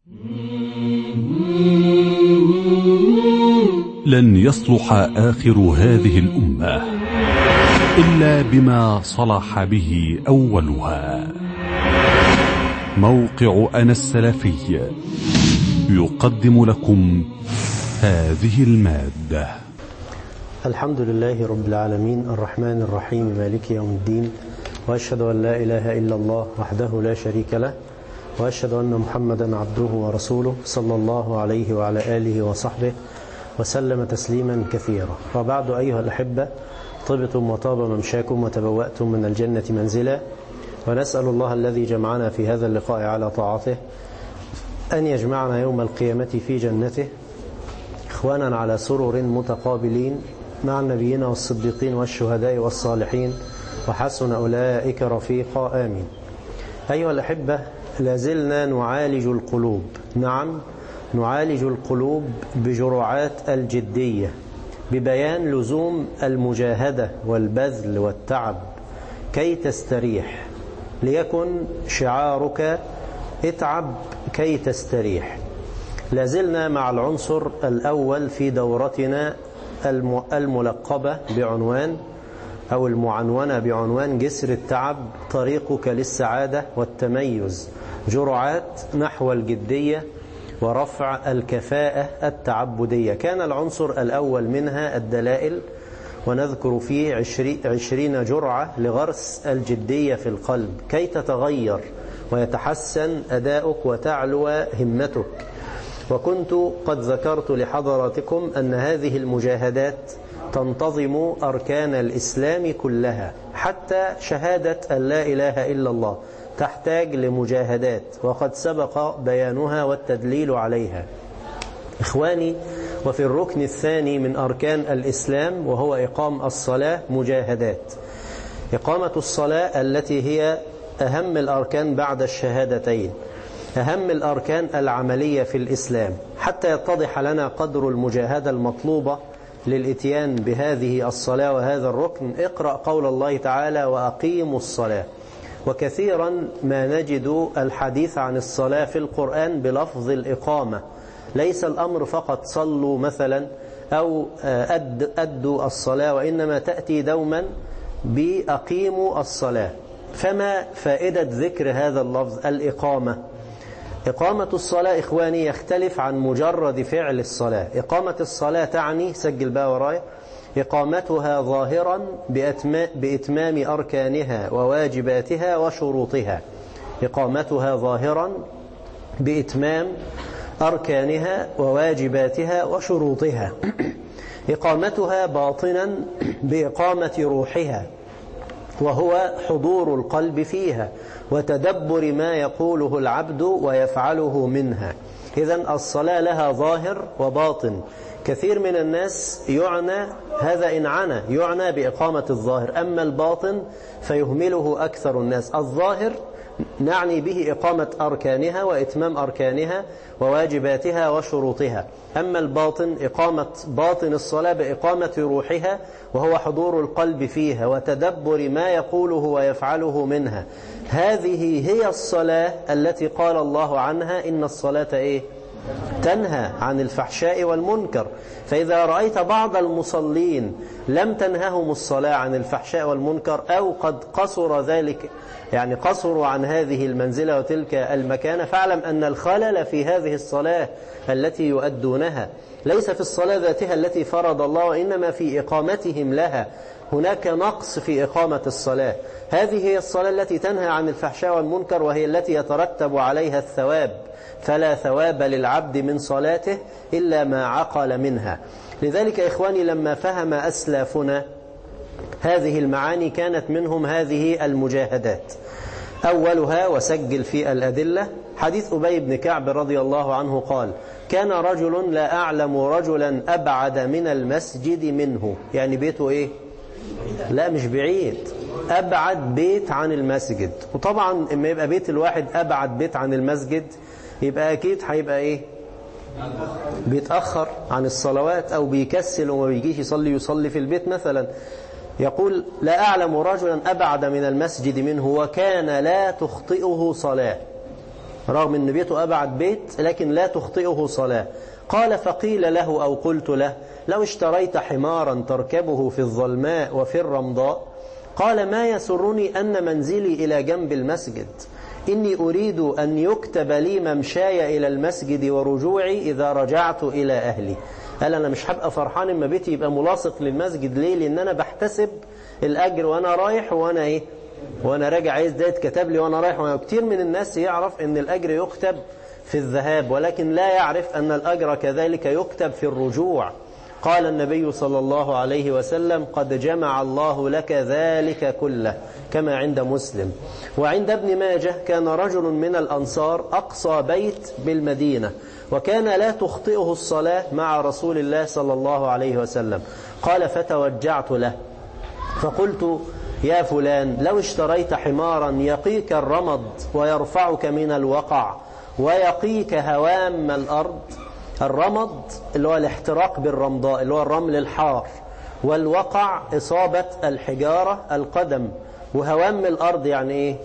لن يصلح آخر هذه الأمة إلا بما صلح به أولها موقع أنا السلفي يقدم لكم هذه المادة الحمد لله رب العالمين الرحمن الرحيم مالك يوم الدين وأشهد أن لا إله إلا الله وحده لا شريك له وأشهد أن محمدا عبده ورسوله صلى الله عليه وعلى آله وصحبه وسلم تسليما كثيرا وبعد أيها الأحبة طبتم وطاب ممشاكم وتبوأتم من الجنة منزلا ونسأل الله الذي جمعنا في هذا اللقاء على طاعته أن يجمعنا يوم القيامة في جنته إخوانا على سرر متقابلين مع النبيين والصديقين والشهداء والصالحين وحسن أولئك رفيقا آمين أيها الأحبة لازلنا نعالج القلوب نعم نعالج القلوب بجرعات الجدية ببيان لزوم المجاهدة والبذل والتعب كي تستريح ليكن شعارك اتعب كي تستريح لازلنا مع العنصر الأول في دورتنا الملقبة بعنوان أو المعنونة بعنوان جسر التعب طريقك للسعادة والتميز جرعات نحو الجدية ورفع الكفاءة التعبدية كان العنصر الأول منها الدلائل ونذكر فيه عشرين جرعة لغرس الجدية في القلب كي تتغير ويتحسن أداؤك وتعلو همتك وكنت قد ذكرت لحضراتكم أن هذه المجاهدات تنتظم أركان الإسلام كلها حتى شهادة أن لا إله إلا الله تحتاج لمجاهدات وقد سبق بيانها والتدليل عليها إخواني وفي الركن الثاني من أركان الإسلام وهو إقام الصلاة مجاهدات إقامة الصلاة التي هي أهم الأركان بعد الشهادتين أهم الأركان العملية في الإسلام حتى يتضح لنا قدر المجاهدة المطلوبة للإتيان بهذه الصلاة وهذا الركن اقرأ قول الله تعالى وأقيموا الصلاة وكثيرا ما نجد الحديث عن الصلاة في القرآن بلفظ الإقامة ليس الأمر فقط صلوا مثلا أو أد أدوا الصلاة وإنما تأتي دوما بأقيموا الصلاة فما فائدة ذكر هذا اللفظ الإقامة إقامة الصلاة إخواني يختلف عن مجرد فعل الصلاة إقامة الصلاة تعني سجل بقى ورايا إقامتها ظاهرا بإتمام أركانها وواجباتها وشروطها إقامتها ظاهرا بإتمام أركانها وواجباتها وشروطها إقامتها باطنا بإقامة روحها وهو حضور القلب فيها وتدبر ما يقوله العبد ويفعله منها إذا الصلاة لها ظاهر وباطن كثير من الناس يعنى هذا إن عنى يعنى بإقامة الظاهر أما الباطن فيهمله أكثر الناس الظاهر نعني به إقامة أركانها وإتمام أركانها وواجباتها وشروطها أما الباطن إقامة باطن الصلاة بإقامة روحها وهو حضور القلب فيها وتدبر ما يقوله ويفعله منها هذه هي الصلاة التي قال الله عنها إن الصلاة إيه؟ تنهى عن الفحشاء والمنكر فإذا رأيت بعض المصلين لم تنههم الصلاة عن الفحشاء والمنكر أو قد قصر ذلك يعني قصروا عن هذه المنزلة وتلك المكانة فاعلم أن الخلل في هذه الصلاة التي يؤدونها ليس في الصلاة ذاتها التي فرض الله وإنما في إقامتهم لها هناك نقص في إقامة الصلاة هذه هي الصلاة التي تنهى عن الفحشاء والمنكر وهي التي يترتب عليها الثواب فلا ثواب للعبد من صلاته إلا ما عقل منها لذلك إخواني لما فهم أسلافنا هذه المعاني كانت منهم هذه المجاهدات أولها وسجل في الأدلة حديث أبي بن كعب رضي الله عنه قال كان رجل لا أعلم رجلا أبعد من المسجد منه يعني بيته إيه لا مش بعيد أبعد بيت عن المسجد وطبعا إما يبقى بيت الواحد أبعد بيت عن المسجد يبقى أكيد هيبقى إيه بيتأخر عن الصلوات أو بيكسل وما بيجيش يصلي يصلي في البيت مثلا يقول لا أعلم رجلا أبعد من المسجد منه وكان لا تخطئه صلاة رغم أن بيته أبعد بيت لكن لا تخطئه صلاة قال فقيل له أو قلت له لو اشتريت حمارا تركبه في الظلماء وفي الرمضاء قال ما يسرني أن منزلي إلى جنب المسجد إني أريد أن يكتب لي ممشاي إلى المسجد ورجوعي إذا رجعت إلى أهلي قال أنا مش هبقى فرحان إما بيتي يبقى ملاصق للمسجد ليه لأن أنا بحتسب الأجر وأنا رايح وأنا إيه وأنا راجع عايز ده يتكتب لي وأنا رايح وأنا كتير من الناس يعرف إن الأجر يكتب في الذهاب ولكن لا يعرف أن الأجر كذلك يكتب في الرجوع قال النبي صلى الله عليه وسلم قد جمع الله لك ذلك كله كما عند مسلم وعند ابن ماجه كان رجل من الأنصار أقصى بيت بالمدينة وكان لا تخطئه الصلاة مع رسول الله صلى الله عليه وسلم قال فتوجعت له فقلت يا فلان لو اشتريت حمارا يقيك الرمض ويرفعك من الوقع ويقيك هوام الأرض الرمض اللي هو الاحتراق بالرمضاء اللي هو الرمل الحار والوقع إصابة الحجارة القدم وهوام الأرض يعني إيه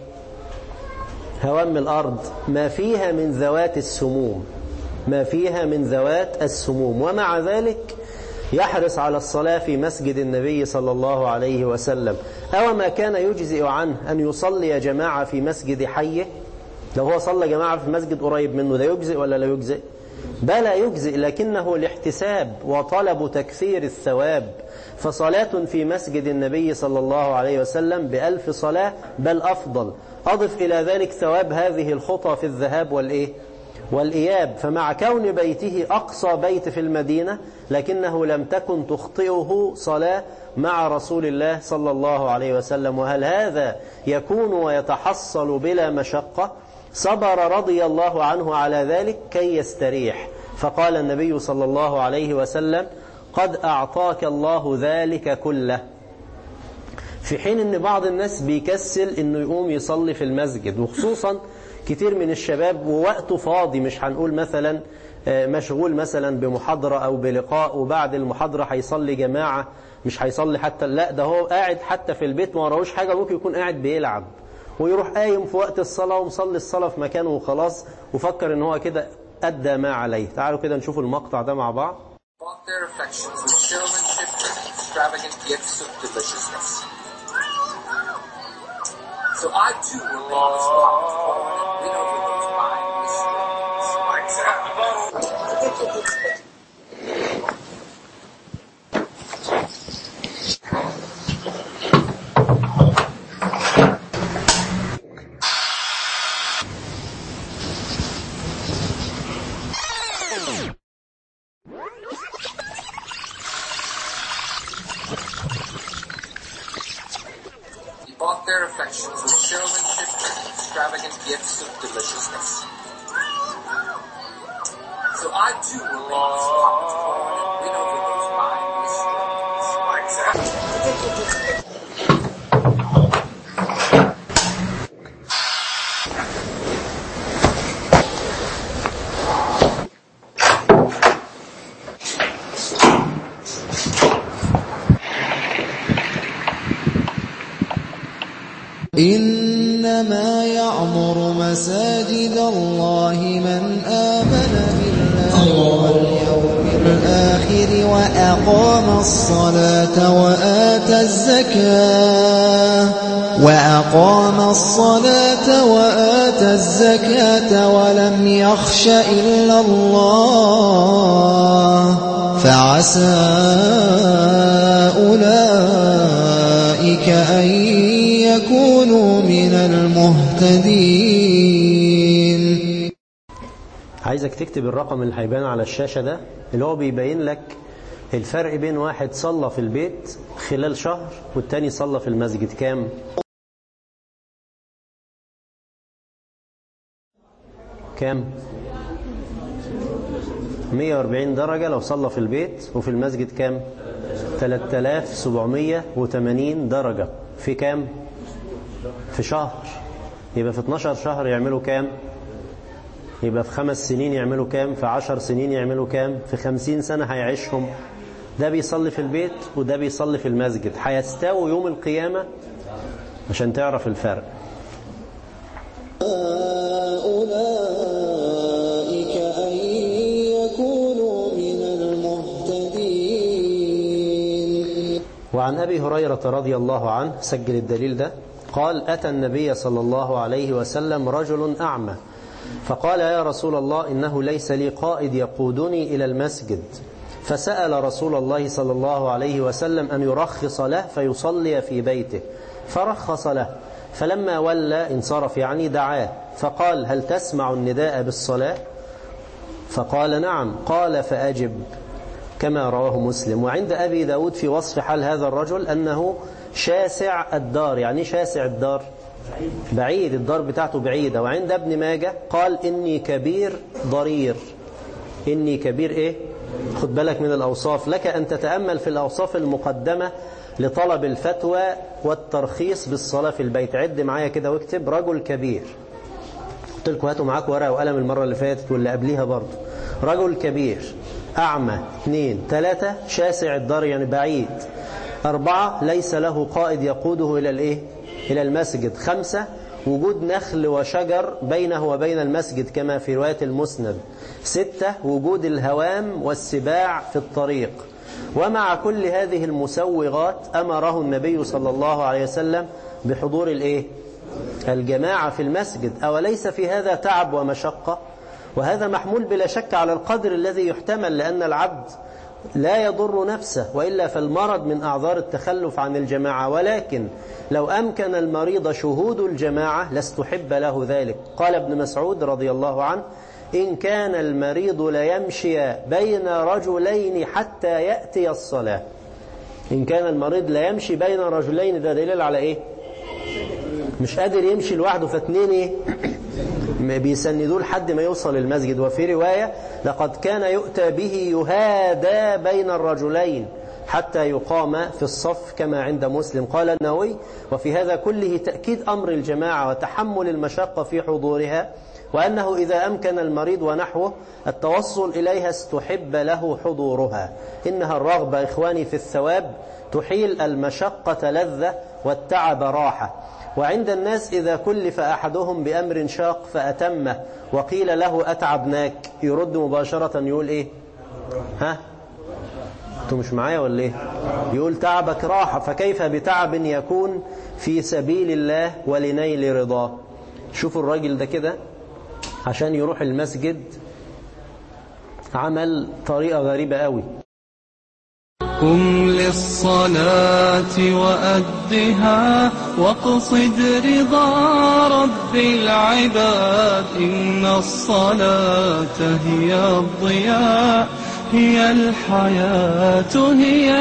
هوام الأرض ما فيها من ذوات السموم ما فيها من ذوات السموم ومع ذلك يحرص على الصلاة في مسجد النبي صلى الله عليه وسلم أو ما كان يجزئ عنه أن يصلي جماعة في مسجد حيه لو هو صلى جماعة في مسجد قريب منه ده يجزئ ولا لا يجزئ بلى يجزئ لكنه الاحتساب وطلب تكثير الثواب فصلاة في مسجد النبي صلى الله عليه وسلم بألف صلاة بل أفضل أضف إلى ذلك ثواب هذه الخطى في الذهاب والإيه والإياب فمع كون بيته أقصى بيت في المدينة لكنه لم تكن تخطئه صلاة مع رسول الله صلى الله عليه وسلم وهل هذا يكون ويتحصل بلا مشقة صبر رضي الله عنه على ذلك كي يستريح فقال النبي صلى الله عليه وسلم قد أعطاك الله ذلك كله في حين ان بعض الناس بيكسل انه يقوم يصلي في المسجد وخصوصا كتير من الشباب ووقته فاضي مش هنقول مثلا مشغول مثلا بمحاضرة أو بلقاء وبعد المحاضرة هيصلي جماعة مش هيصلي حتى لا ده هو قاعد حتى في البيت ما وراهوش حاجة ممكن يكون قاعد بيلعب ويروح قايم في وقت الصلاة ومصلي الصلاة في مكانه وخلاص وفكر ان هو كده أدى ما عليه تعالوا كده نشوف المقطع ده مع بعض bought their affections with showmanship and extravagant gifts of deliciousness. So I too will make this promise born and win over those five mysteries. He bought their affections with showmanship and extravagant gifts of deliciousness. So I too will make this promise born and win over those five mysteries. إنما يعمر مساجد الله من آمن بالله واليوم الآخر وأقام الصلاة وآتى الزكاة وأقام الصلاة وآتى الزكاة ولم يخش إلا الله فعسى أولئك أن يكونوا من المهتدين عايزك تكتب الرقم اللي هيبان على الشاشة ده اللي هو بيبين لك الفرق بين واحد صلى في البيت خلال شهر والتاني صلى في المسجد كام كام 140 درجة لو صلى في البيت وفي المسجد كام 3780 درجة في كام في شهر يبقى في 12 شهر يعملوا كام يبقى في خمس سنين يعملوا كام في عشر سنين يعملوا كام في خمسين سنة هيعيشهم ده بيصلي في البيت وده بيصلي في المسجد هيستووا يوم القيامة عشان تعرف الفرق هؤلاء وعن أبي هريرة رضي الله عنه سجل الدليل ده قال أتى النبي صلى الله عليه وسلم رجل أعمى فقال يا رسول الله إنه ليس لي قائد يقودني إلى المسجد فسأل رسول الله صلى الله عليه وسلم أن يرخص له فيصلي في بيته فرخص له فلما ولى انصرف يعني دعاه فقال هل تسمع النداء بالصلاة فقال نعم قال فأجب كما رواه مسلم وعند أبي داود في وصف حال هذا الرجل أنه شاسع الدار يعني شاسع الدار بعيد الدار بتاعته بعيدة وعند ابن ماجه قال إني كبير ضرير إني كبير إيه خد بالك من الأوصاف لك أن تتأمل في الأوصاف المقدمة لطلب الفتوى والترخيص بالصلاة في البيت عد معايا كده واكتب رجل كبير قلت لكم هاتوا معاكم ورقة وقلم المرة اللي فاتت واللي قبليها برضه رجل كبير أعمى اثنين ثلاثة شاسع الدار يعني بعيد أربعة ليس له قائد يقوده إلى الإيه؟ إلى المسجد خمسة وجود نخل وشجر بينه وبين المسجد كما في رواية المسند ستة وجود الهوام والسباع في الطريق ومع كل هذه المسوغات أمره النبي صلى الله عليه وسلم بحضور الإيه؟ الجماعة في المسجد أوليس في هذا تعب ومشقة وهذا محمول بلا شك على القدر الذي يحتمل لأن العبد لا يضر نفسه وإلا فالمرض من أعذار التخلف عن الجماعة ولكن لو أمكن المريض شهود الجماعة لاستحب له ذلك قال ابن مسعود رضي الله عنه إن كان المريض ليمشي بين رجلين حتى يأتي الصلاة إن كان المريض ليمشي بين رجلين ده دليل على إيه مش قادر يمشي لوحده فاتنين إيه بيسندوه لحد ما يوصل المسجد وفي رواية لقد كان يؤتى به يهادى بين الرجلين حتى يقام في الصف كما عند مسلم قال النووي وفي هذا كله تأكيد أمر الجماعة وتحمل المشقة في حضورها وأنه إذا أمكن المريض ونحوه التوصل إليها استحب له حضورها إنها الرغبة إخواني في الثواب تحيل المشقة لذة والتعب راحة وعند الناس إذا كلف أحدهم بأمر شاق فأتمه وقيل له أتعبناك يرد مباشرة يقول إيه ها أنتوا مش معايا ولا إيه يقول تعبك راحة فكيف بتعب يكون في سبيل الله ولنيل رضاه شوفوا الراجل ده كده عشان يروح المسجد عمل طريقة غريبة قوي قم للصلاة وأدها واقصد رضا رب العباد إن الصلاة هي الضياء هي الحياة هي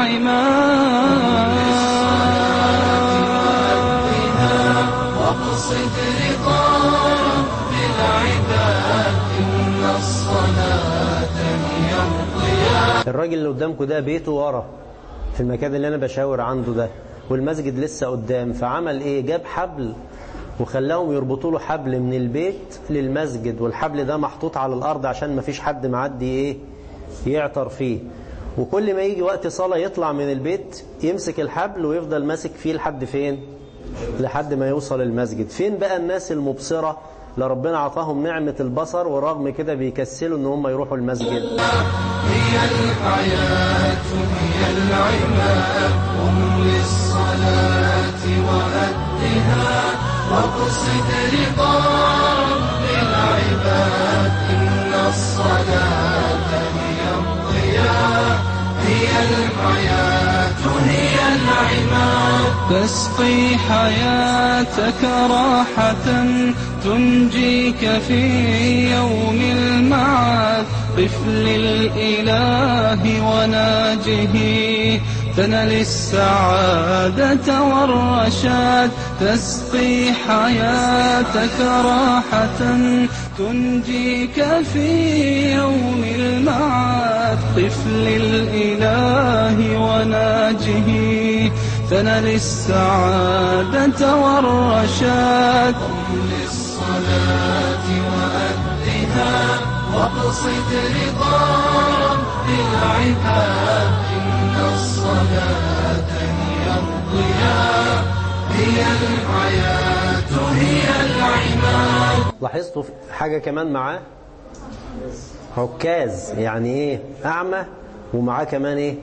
العماد واقصد رضا رب العباد إن الصلاة هي الضياء الراجل اللي قدامكم ده بيته ورا في المكان اللي أنا بشاور عنده ده والمسجد لسه قدام فعمل إيه جاب حبل وخلاهم يربطوا له حبل من البيت للمسجد والحبل ده محطوط على الأرض عشان ما فيش حد معدي إيه يعطر فيه وكل ما يجي وقت صلاة يطلع من البيت يمسك الحبل ويفضل ماسك فيه لحد فين لحد ما يوصل المسجد فين بقى الناس المبصرة لربنا عطاهم نعمة البصر ورغم كده بيكسلوا ان هم يروحوا المسجد هي الحياة هي العماد قم للصلاة وأدها واقصد رضا رب العباد إن الصلاة هي الضياء هي الحياة هي العماد تسقي حياتك راحة تنجيك في يوم المعاد قف للإله وناجه تنل السعادة والرشاد تسقي حياتك راحة تنجيك في يوم المعاد قف للإله وناجه تنل السعادة والرشاد قم للصلاة وأدها واقصد رضا رب العباد إن الصلاة هي الضياء هي الحياة هي العماد لاحظتوا حاجة كمان معاه عكاز يعني ايه اعمى ومعاه كمان ايه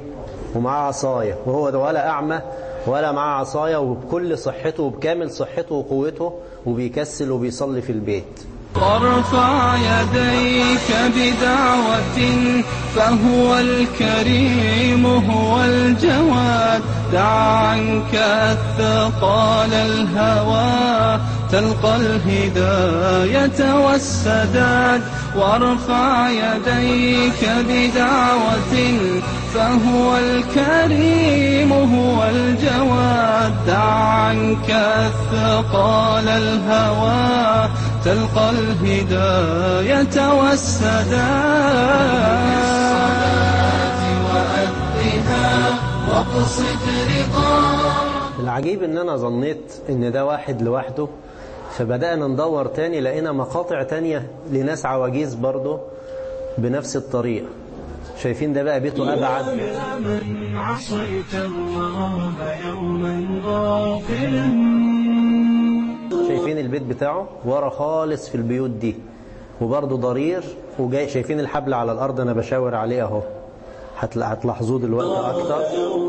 ومعاه عصاية وهو ده ولا أعمى ولا معاه عصاية وبكل صحته وبكامل صحته وقوته وبيكسل وبيصلي في البيت وارفع يديك بدعوة فهو الكريم هو الجواد دع عنك الثقال الهوى تلقى الهداية والسداد وارفع يديك بدعوة فهو الكريم هو الجواد دع عنك الثقال الهوى تلقى الهداية والسداد وأدها واقصد رضا العجيب ان انا ظنيت ان ده واحد لوحده فبدأنا ندور تاني لقينا مقاطع تانية لناس عواجيز برضه بنفس الطريقة شايفين ده بقى بيته أبعد من عصيت الله يوما غافلا شايفين البيت بتاعه ورا خالص في البيوت دي وبرضه ضرير وجاي شايفين الحبل على الأرض أنا بشاور عليه أهو هتلا- هتلاحظوه دلوقتي أكتر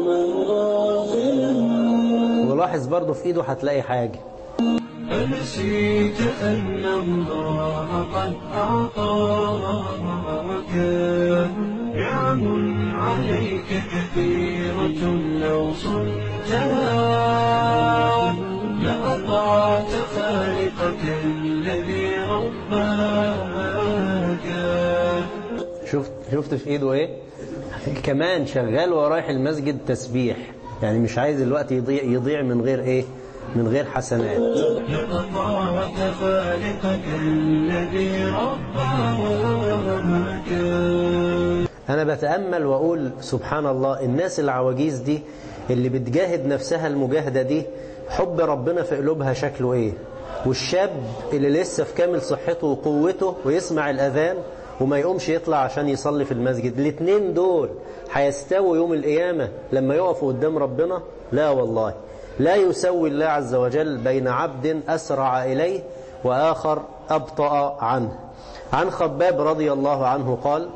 ولاحظ برضه في إيده هتلاقي حاجة أنسيت أن الله قد أعطاك نعم عليك كثيرة لو صنتها لأطعت فارقك الذي رباك شفت شفت في ايده ايه كمان شغال ورايح المسجد تسبيح يعني مش عايز الوقت يضيع يضيع من غير ايه من غير حسنات لأطعت فارقك الذي رباك انا بتامل واقول سبحان الله الناس العواجيز دي اللي بتجاهد نفسها المجاهده دي حب ربنا في قلوبها شكله ايه والشاب اللي لسه في كامل صحته وقوته ويسمع الاذان وما يقومش يطلع عشان يصلي في المسجد الاثنين دول هيستووا يوم القيامه لما يقفوا قدام ربنا لا والله لا يسوي الله عز وجل بين عبد اسرع اليه واخر ابطا عنه عن خباب رضي الله عنه قال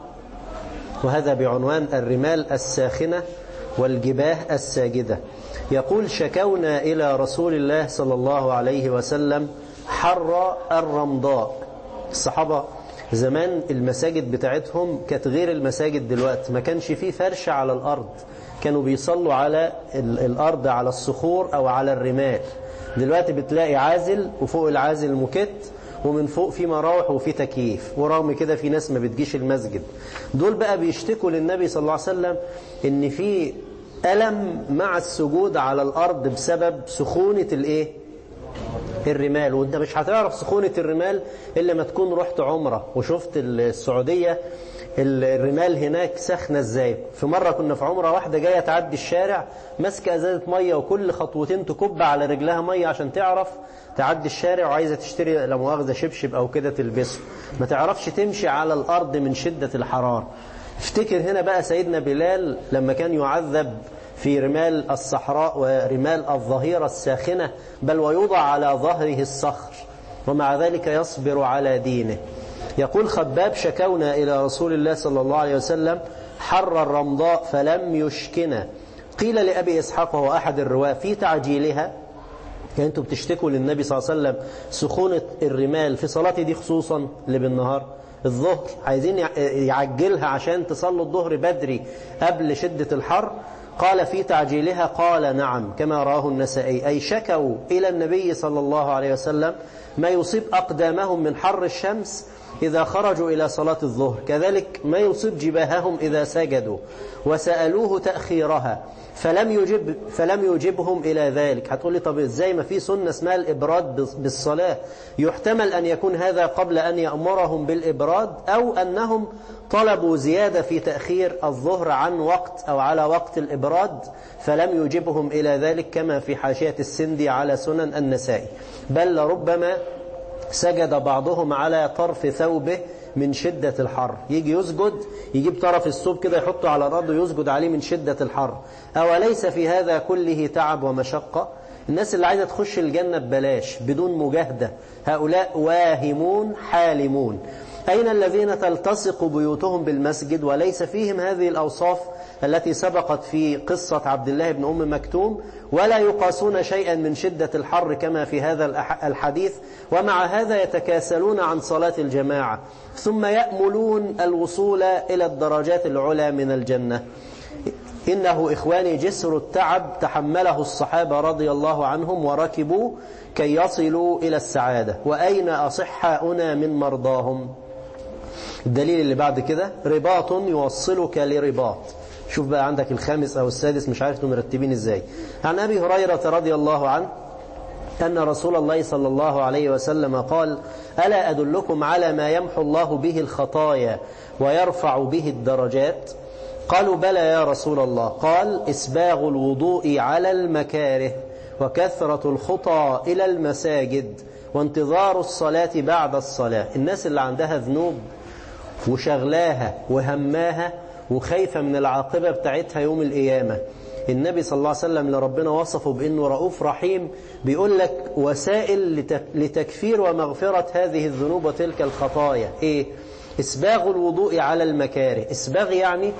وهذا بعنوان الرمال الساخنة والجباه الساجدة يقول شكونا إلى رسول الله صلى الله عليه وسلم حر الرمضاء الصحابة زمان المساجد بتاعتهم كانت غير المساجد دلوقتي ما كانش فيه فرش على الأرض كانوا بيصلوا على ال- الأرض على الصخور أو على الرمال دلوقتي بتلاقي عازل وفوق العازل موكيت ومن فوق في مراوح وفي تكييف ورغم كده في ناس ما بتجيش المسجد دول بقى بيشتكوا للنبي صلى الله عليه وسلم ان في ألم مع السجود على الأرض بسبب سخونة الايه الرمال وانت مش هتعرف سخونة الرمال إلا ما تكون رحت عمرة وشفت السعودية الرمال هناك سخنة ازاي في مرة كنا في عمرة واحدة جاية تعدي الشارع ماسكة ازازة مية وكل خطوتين تكب على رجلها مية عشان تعرف تعدي الشارع وعايزة تشتري لا مؤاخذة شبشب أو كده تلبسه ما تعرفش تمشي على الأرض من شدة الحرارة افتكر هنا بقى سيدنا بلال لما كان يعذب في رمال الصحراء ورمال الظهيرة الساخنة بل ويوضع على ظهره الصخر ومع ذلك يصبر على دينه يقول خباب شكونا إلى رسول الله صلى الله عليه وسلم حر الرمضاء فلم يشكنا قيل لأبي إسحاق وهو أحد الرواة في تعجيلها يعني انتوا بتشتكوا للنبي صلى الله عليه وسلم سخونة الرمال في صلاتي دي خصوصا اللي بالنهار الظهر عايزين يعجلها عشان تصلوا الظهر بدري قبل شدة الحر قال في تعجيلها قال نعم كما راه النسائي أي شكوا إلى النبي صلى الله عليه وسلم ما يصيب أقدامهم من حر الشمس إذا خرجوا إلى صلاة الظهر كذلك ما يصيب جباههم إذا سجدوا وسألوه تأخيرها فلم يجب فلم يجبهم إلى ذلك هتقول لي طب إزاي ما في سنة اسمها الإبراد بالصلاة يحتمل أن يكون هذا قبل أن يأمرهم بالإبراد أو أنهم طلبوا زيادة في تأخير الظهر عن وقت أو على وقت الإبراد فلم يجبهم إلى ذلك كما في حاشية السندي على سنن النسائي بل لربما سجد بعضهم على طرف ثوبه من شدة الحر يجي يسجد يجيب طرف الثوب كده يحطه على الأرض ويسجد عليه من شدة الحر أوليس في هذا كله تعب ومشقة الناس اللي عايزة تخش الجنة ببلاش بدون مجاهدة هؤلاء واهمون حالمون أين الذين تلتصق بيوتهم بالمسجد وليس فيهم هذه الأوصاف التي سبقت في قصة عبد الله بن أم مكتوم ولا يقاسون شيئا من شدة الحر كما في هذا الحديث ومع هذا يتكاسلون عن صلاة الجماعة ثم يأملون الوصول إلى الدرجات العلى من الجنة إنه إخواني جسر التعب تحمله الصحابة رضي الله عنهم وركبوا كي يصلوا إلى السعادة وأين أصحاؤنا من مرضاهم الدليل اللي بعد كده رباط يوصلك لرباط شوف بقى عندك الخامس أو السادس مش عارف مرتبين إزاي عن أبي هريرة رضي الله عنه أن رسول الله صلى الله عليه وسلم قال ألا أدلكم على ما يمحو الله به الخطايا ويرفع به الدرجات قالوا بلى يا رسول الله قال إسباغ الوضوء على المكاره وكثرة الخطى إلى المساجد وانتظار الصلاة بعد الصلاة الناس اللي عندها ذنوب وشغلاها وهماها وخايفة من العاقبة بتاعتها يوم القيامة النبي صلى الله عليه وسلم لربنا وصفه بأنه رؤوف رحيم بيقول لك وسائل لتكفير ومغفرة هذه الذنوب وتلك الخطايا إيه؟ إسباغ الوضوء على المكاره إسباغ يعني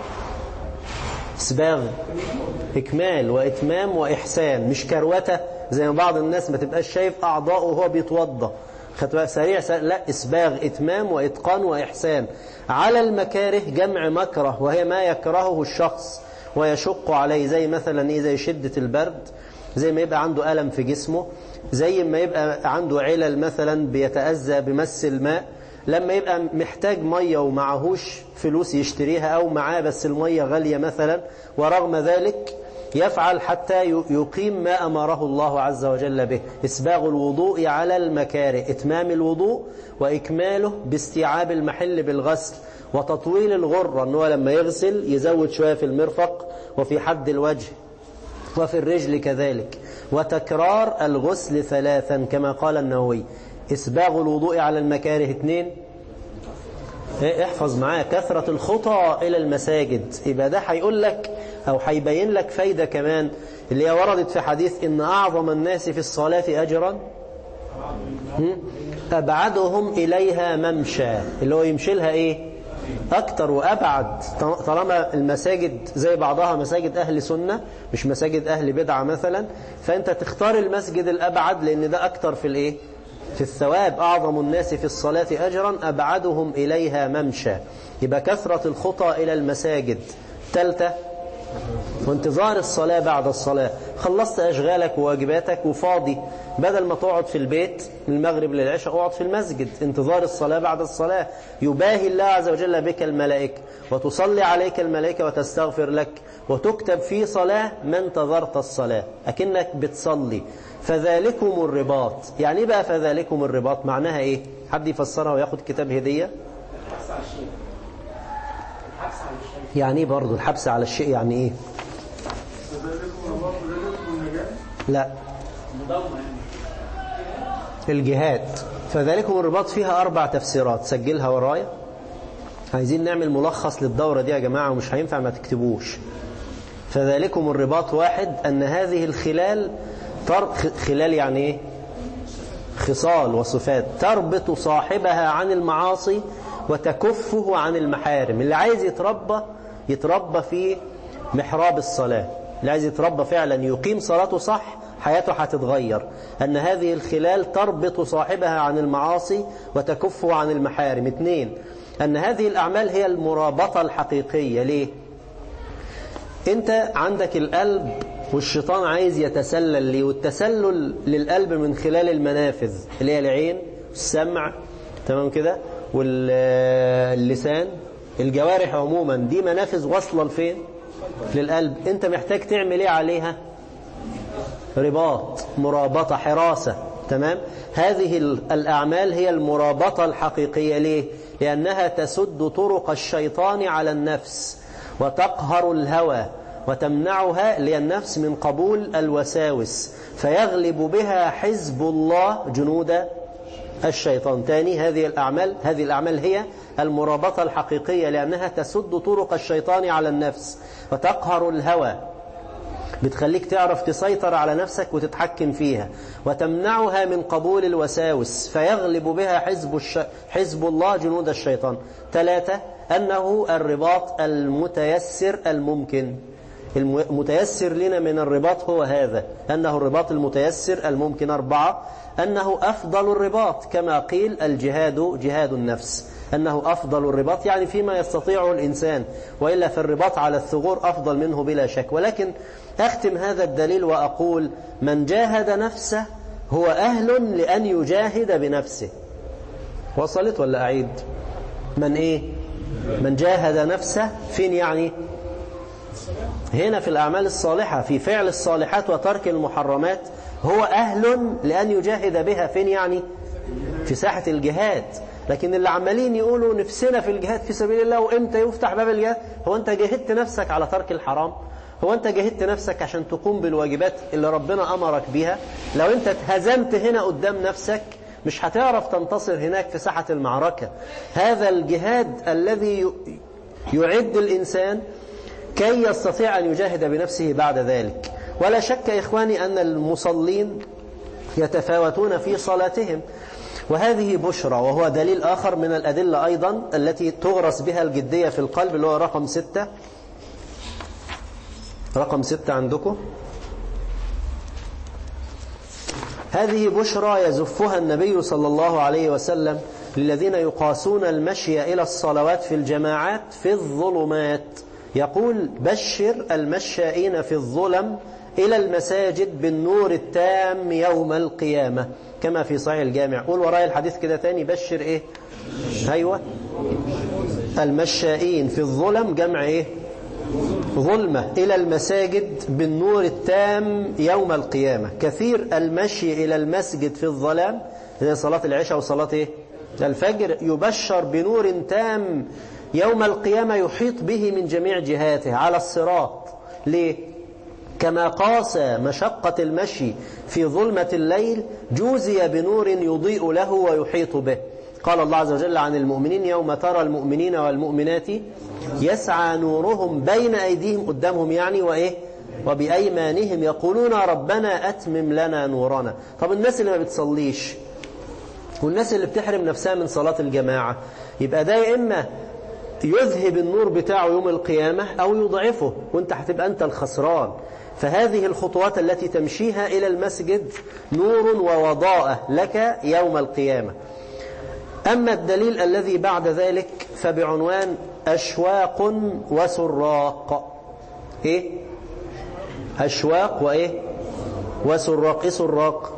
إسباغ إكمال وإتمام وإحسان مش كروتة زي ما بعض الناس ما تبقاش شايف أعضاءه وهو بيتوضى خدت سريع, سريع لا إسباغ إتمام وإتقان وإحسان على المكاره جمع مكره وهي ما يكرهه الشخص ويشق عليه زي مثلا إيه زي شدة البرد زي ما يبقى عنده ألم في جسمه زي ما يبقى عنده علل مثلا بيتأذى بمس الماء لما يبقى محتاج مية ومعهوش فلوس يشتريها أو معاه بس المية غالية مثلا ورغم ذلك يفعل حتى يقيم ما أمره الله عز وجل به إسباغ الوضوء على المكاره إتمام الوضوء وإكماله باستيعاب المحل بالغسل وتطويل الغرة أنه لما يغسل يزود شوية في المرفق وفي حد الوجه وفي الرجل كذلك وتكرار الغسل ثلاثا كما قال النووي إسباغ الوضوء على المكاره اثنين احفظ معايا كثرة الخطى إلى المساجد يبقى ده هيقول لك أو هيبين لك فايدة كمان اللي هي وردت في حديث إن أعظم الناس في الصلاة أجرا أبعدهم إليها ممشى اللي هو يمشي لها إيه أكتر وأبعد طالما المساجد زي بعضها مساجد أهل سنة مش مساجد أهل بدعة مثلا فأنت تختار المسجد الأبعد لأن ده أكتر في الإيه في الثواب أعظم الناس في الصلاة أجرا أبعدهم إليها ممشى يبقى كثرة الخطى إلى المساجد ثالثة وانتظار الصلاة بعد الصلاة خلصت أشغالك وواجباتك وفاضي بدل ما تقعد في البيت من المغرب للعشاء اقعد في المسجد انتظار الصلاة بعد الصلاة يباهي الله عز وجل بك الملائكة وتصلي عليك الملائكة وتستغفر لك وتكتب في صلاة ما انتظرت الصلاة أكنك بتصلي فذلكم الرباط يعني ايه بقى فذلكم الرباط معناها ايه حد يفسرها وياخد كتاب هدية يعني ايه برضه الحبس على الشيء يعني ايه لا الجهاد فذلكم الرباط فيها أربع تفسيرات سجلها ورايا عايزين نعمل ملخص للدورة دي يا جماعة ومش هينفع ما تكتبوش فذلكم الرباط واحد أن هذه الخلال تر... خلال يعني ايه خصال وصفات تربط صاحبها عن المعاصي وتكفه عن المحارم اللي عايز يتربى يتربى في محراب الصلاة اللي عايز يتربى فعلا يقيم صلاته صح حياته هتتغير أن هذه الخلال تربط صاحبها عن المعاصي وتكفه عن المحارم اثنين أن هذه الأعمال هي المرابطة الحقيقية ليه أنت عندك القلب والشيطان عايز يتسلل ليه والتسلل للقلب من خلال المنافذ اللي هي العين السمع تمام كده واللسان الجوارح عموما دي منافذ واصله لفين للقلب انت محتاج تعمل ايه عليها رباط مرابطة حراسة تمام هذه الأعمال هي المرابطة الحقيقية ليه لأنها تسد طرق الشيطان على النفس وتقهر الهوى وتمنعها للنفس من قبول الوساوس فيغلب بها حزب الله جنود الشيطان تاني هذه الأعمال هذه الأعمال هي المرابطة الحقيقية لأنها تسد طرق الشيطان على النفس وتقهر الهوى بتخليك تعرف تسيطر على نفسك وتتحكم فيها وتمنعها من قبول الوساوس فيغلب بها حزب, الش... حزب الله جنود الشيطان ثلاثة أنه الرباط المتيسر الممكن المتيسر لنا من الرباط هو هذا أنه الرباط المتيسر الممكن أربعة أنه أفضل الرباط كما قيل الجهاد جهاد النفس أنه أفضل الرباط يعني فيما يستطيعه الإنسان وإلا في الرباط على الثغور أفضل منه بلا شك ولكن أختم هذا الدليل وأقول من جاهد نفسه هو أهل لأن يجاهد بنفسه وصلت ولا أعيد من إيه من جاهد نفسه فين يعني هنا في الأعمال الصالحة في فعل الصالحات وترك المحرمات هو أهل لأن يجاهد بها فين يعني في ساحة الجهاد لكن اللي عمالين يقولوا نفسنا في الجهاد في سبيل الله وإمتى يفتح باب الجهاد هو أنت جاهدت نفسك على ترك الحرام هو أنت جاهدت نفسك عشان تقوم بالواجبات اللي ربنا أمرك بها لو أنت اتهزمت هنا قدام نفسك مش هتعرف تنتصر هناك في ساحة المعركة هذا الجهاد الذي يعد الإنسان كي يستطيع أن يجاهد بنفسه بعد ذلك ولا شك إخواني أن المصلين يتفاوتون في صلاتهم وهذه بشرى وهو دليل آخر من الأدلة أيضا التي تغرس بها الجدية في القلب اللي هو رقم ستة رقم ستة عندكم هذه بشرى يزفها النبي صلى الله عليه وسلم للذين يقاسون المشي إلى الصلوات في الجماعات في الظلمات يقول بشر المشائين في الظلم إلى المساجد بالنور التام يوم القيامة كما في صحيح الجامع قول وراي الحديث كده تاني بشر إيه أيوة المشائين في الظلم جمع إيه ظلمة إلى المساجد بالنور التام يوم القيامة كثير المشي إلى المسجد في الظلام زي صلاة العشاء وصلاة إيه الفجر يبشر بنور تام يوم القيامة يحيط به من جميع جهاته على الصراط ليه؟ كما قاس مشقة المشي في ظلمة الليل جوزي بنور يضيء له ويحيط به قال الله عز وجل عن المؤمنين يوم ترى المؤمنين والمؤمنات يسعى نورهم بين أيديهم قدامهم يعني وإيه وبأيمانهم يقولون ربنا أتمم لنا نورنا طب الناس اللي ما بتصليش والناس اللي بتحرم نفسها من صلاة الجماعة يبقى ده يا إما يذهب النور بتاعه يوم القيامة أو يضعفه وانت هتبقى أنت الخسران فهذه الخطوات التي تمشيها إلى المسجد نور ووضاءة لك يوم القيامة أما الدليل الذي بعد ذلك فبعنوان أشواق وسراق إيه أشواق وإيه وسراق إيه سراق